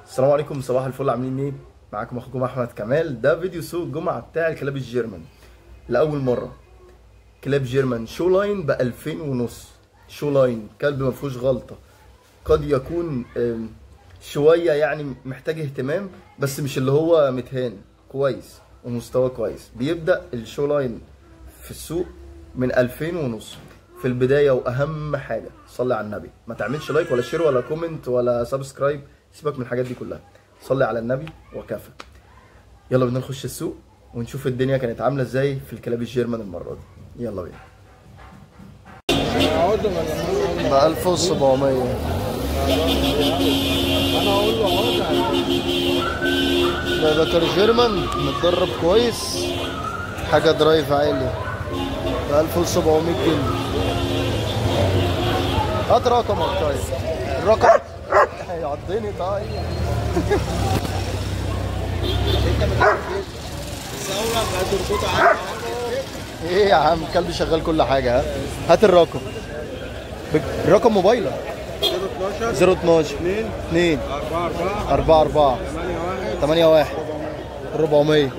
السلام عليكم صباح الفل عاملين ايه؟ معاكم اخوكم احمد كمال ده فيديو سوق الجمعه بتاع الكلاب الجيرمان لاول مره كلاب جيرمان شو لاين ب 2000 ونص شو لاين كلب ما فيهوش غلطه قد يكون آم، شويه يعني محتاج اهتمام بس مش اللي هو متهان كويس ومستوى كويس بيبدا الشو لاين في السوق من 2000 ونص في البدايه واهم حاجه صلي على النبي ما تعملش لايك ولا شير ولا كومنت ولا سبسكرايب سيبك من الحاجات دي كلها صلي على النبي وكفى يلا بينا نخش السوق ونشوف الدنيا كانت عامله ازاي في الكلاب الجيرمان المره دي يلا بينا ب 1700 ده ذكر جيرمان متدرب كويس حاجه درايف عالي ب 1700 جنيه هات رقمك طيب الرقم هيعضني طيب ايه يا عم كلبي شغال كل حاجه ها هات الرقم بك- الرقم موبايلك 012 2 2 4 4 8 1 400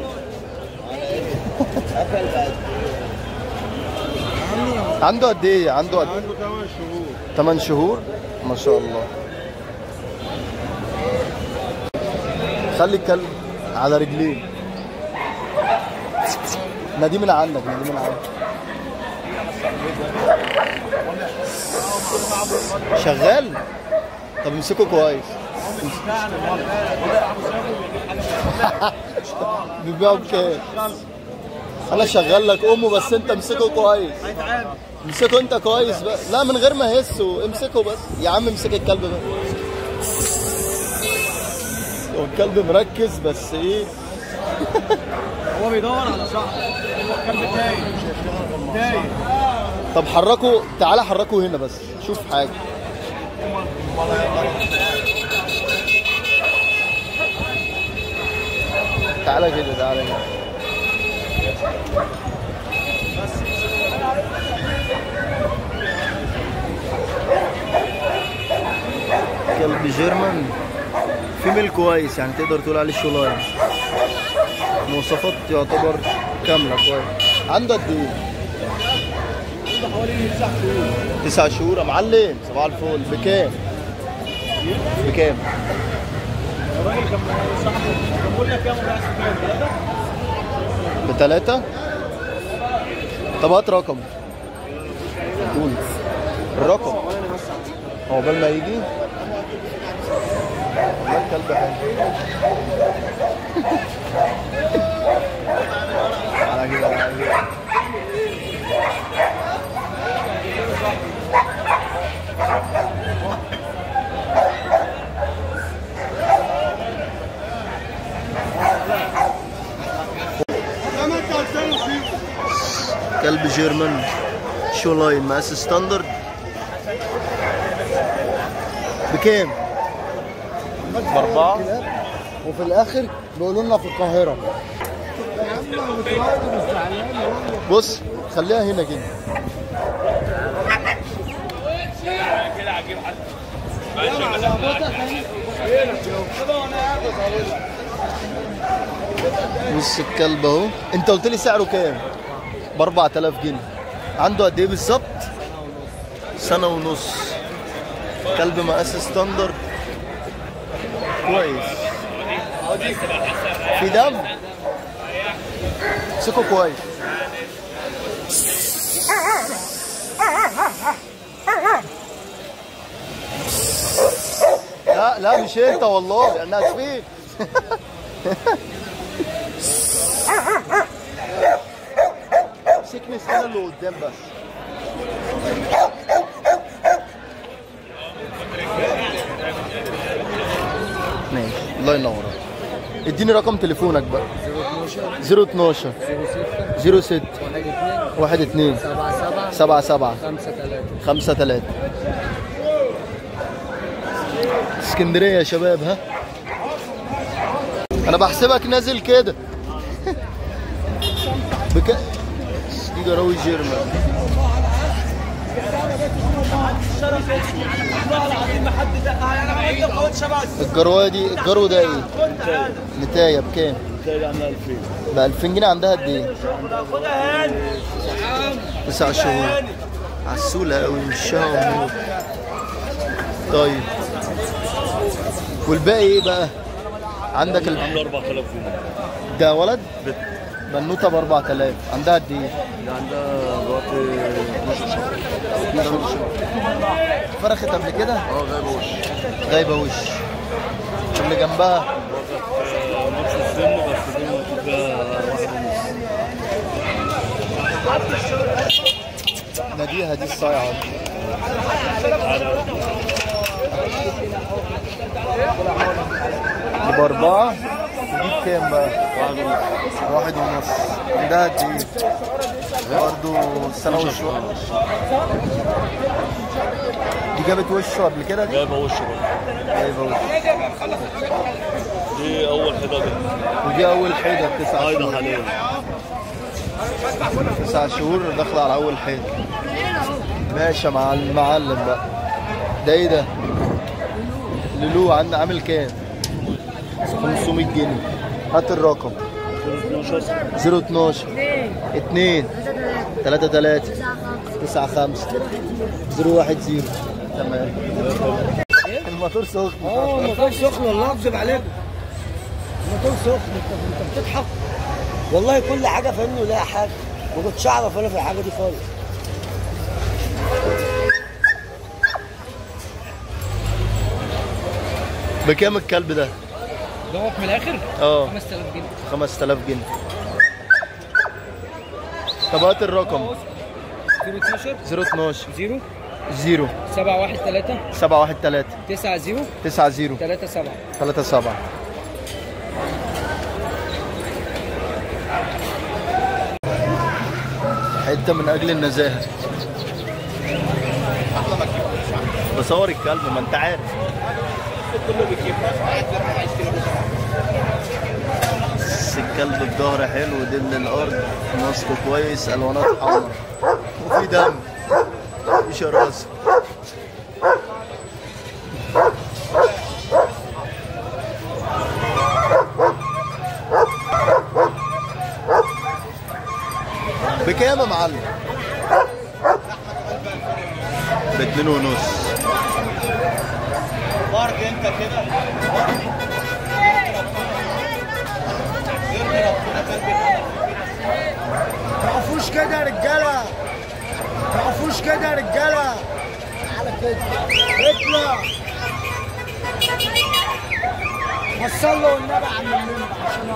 عنده قد ايه عنده قد عنده 8 شهور 8 شهور ما شاء الله خلي الكلب على رجلين نادي من عندك نادي من عندك شغال طب امسكه كويس بيبيعوا بكام انا شغال لك امه بس انت امسكه كويس امسكه انت كويس بقى لا من غير ما اهسه امسكه بس يا عم امسك الكلب بقى هو الكلب مركز بس ايه هو بيدور على صاحبه هو كلب تايه تايه طب حركه تعالى حركه هنا بس شوف حاجه تعالى كده تعالى كده كلب جيرمان فيميل كويس يعني تقدر تقول عليه شولاين مواصفات يعتبر كامله كويس عنده قد ايه؟ عنده حوالي 9 شهور تسع شهور يا معلم صباح الفل بكام؟ بكام؟ الراجل كان صاحبه كان بيقول لك كام وراح كام ثلاثه بتلاتة؟ طب هات رقم قول الرقم انا بس هو قبل ما يجي والله الكلب حلو على كده على كده لما انت قلت له سيبه كلب جيرمان شو لاين مقاس ستاندرد بكام؟ بأربعة وفي الاخر بيقولوا لنا في القاهره بص خليها هنا كده بص الكلب اهو انت قلت لي سعره كام؟ ب 4000 جنيه عنده قد ايه بالظبط؟ سنة ونص كلب مقاس ستاندرد كويس في دم امسكه كويس لا لا مش انت والله انا اسفين امسكني السنه اللي قدام بس ماشي الله ينور اديني رقم تليفونك بقى 012 06 واحد اثنين 12 سبعة 77 سبعة خمسة ثلاثة خمسة تلاتة اسكندرية يا شباب ها انا بحسبك نازل كده بك دي جراوي جيرمان الشرف والله العظيم ما حد دقها انا عملت الكاوتشه بس الجروه دي الجرو ده ايه؟ كنت عادي نتايه بكام؟ تاني عامله 2000 ب 2000 جنيه عندها قد ايه؟ خدها هاني تسع شهور عسولة قوي وشها نور طيب والباقي ايه بقى؟ عندك ال... عامله 4000 جنيه ده ولد؟ بنوته ب 4000 عندها قد ايه؟ اللي عندها دلوقتي 12 شهر فرخت قبل كده؟ اه جايبه وش غايبه وش اللي جنبها نفس السن بس دي المفروض فيها واحد ونص ناديها دي الصايعه دي. دي بأربعة ودي بكام بقى؟ واحد ونص واحد ونص عندها قد ايه؟ برضه سنة وشوية دي جابت وشه قبل كده دي؟ جايبه وش برضه جايبه وش دي اول حدة دي ودي أول حيدة تسع هايده شهور حاليا تسع شهور داخلة على أول حيدة ماشي مع المعلم بقى ده ايه ده؟ لولو عند عامل كام؟ 500 جنيه هات الرقم 12 012 2 3 3 9 5 0 1 0 تمام الموتور سخن اه الموتور سخن والله اكذب عليكم الموتور سخن انت انت بتضحك والله كل حاجه فاهمني ولا حاجه ما كنتش اعرف انا في الحاجه دي خالص بكام الكلب ده؟ دوت من الاخر اه 5000 جنيه 5000 جنيه طب هات الرقم 012 012 0 0 713 713 90 90 37 37 حته من اجل النزاهه بصور الكلب ما انت عارف بس الكلب الظهر حلو دل الارض ماسكه كويس الوانات حمرا وفي دم في شراسه بكام يا معلم؟ باتنين ونص فرق انت كده تقفوش كده يا رجاله تقفوش كده يا رجاله تعالى كده اطلع وصل له والنبي عم المنبع عشان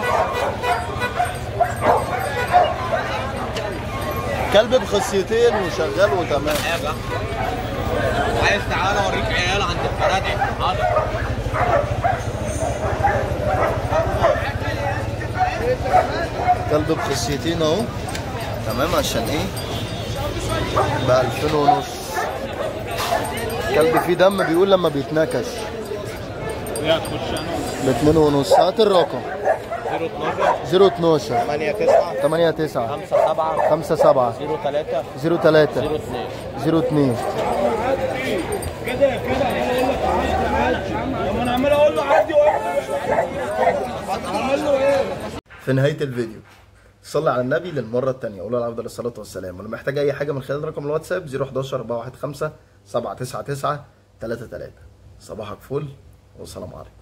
كلب بخصيتين وشغال وتمام عايز تعالى اوريك عيال عند الفرادق حاضر كلب بخصيتين اهو تمام عشان ايه ب 2000 ونص كلب فيه دم بيقول لما بيتنكش يا تخش انا ب 2 ونص هات الرقم 012 012 8 9 8 9 5 7 5 7 0 3 0 3 0 2 0 2 كده كده انا عمال اقول له عدي عمال له ايه في نهايه الفيديو صلي على النبي للمره الثانيه قول له على افضل الصلاه والسلام ولو محتاج اي حاجه من خلال رقم الواتساب 011 415 799 33 صباحك فل والسلام عليكم